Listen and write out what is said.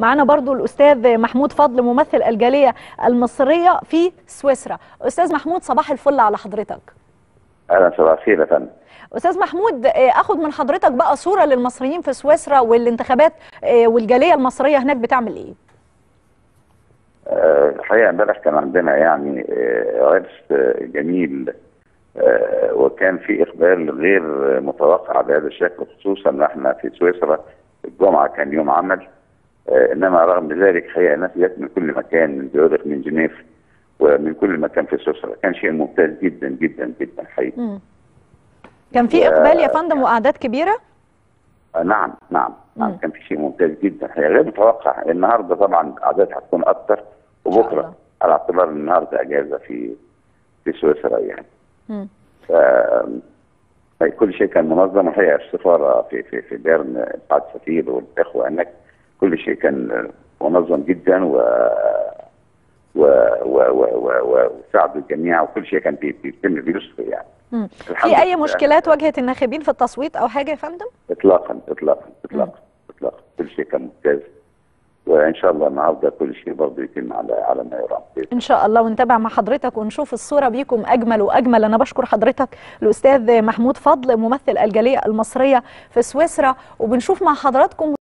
معانا برضو الاستاذ محمود فضل ممثل الجاليه المصريه في سويسرا استاذ محمود صباح الفل على حضرتك اهلا صباح الخير يا فندم استاذ محمود اخد من حضرتك بقى صوره للمصريين في سويسرا والانتخابات والجاليه المصريه هناك بتعمل ايه الحقيقه امبارح كان عندنا يعني عرس جميل وكان في اقبال غير متوقع بهذا الشكل خصوصا ان احنا في سويسرا الجمعه كان يوم عمل انما رغم ذلك الحقيقه الناس جت من كل مكان من زيورخ من جنيف ومن كل مكان في سويسرا كان شيء ممتاز جدا جدا جدا حقيقي كان في اقبال يا فندم واعداد كبيره؟ نعم نعم نعم كان في شيء ممتاز جدا غير متوقع النهارده طبعا الاعداد هتكون اكتر وبكره على اعتبار النهارده اجازه في في سويسرا يعني. ف كل شيء كان منظم الحقيقه السفاره في في في بيرن بعد سفير والاخوه هناك كل شيء كان منظم جدا و و و و وساعدوا الجميع وكل شيء كان بيتم بيسر يعني. في اي مشكلات واجهت الناخبين في التصويت او حاجه يا فندم؟ اطلاقا اطلاقا اطلاقا اطلاقا كل شيء كان ممتاز وان شاء الله النهارده كل شيء برضه يتم على على ما يرام ان شاء الله ونتابع مع حضرتك ونشوف الصوره بيكم اجمل واجمل انا بشكر حضرتك الاستاذ محمود فضل ممثل الجاليه المصريه في سويسرا وبنشوف مع حضراتكم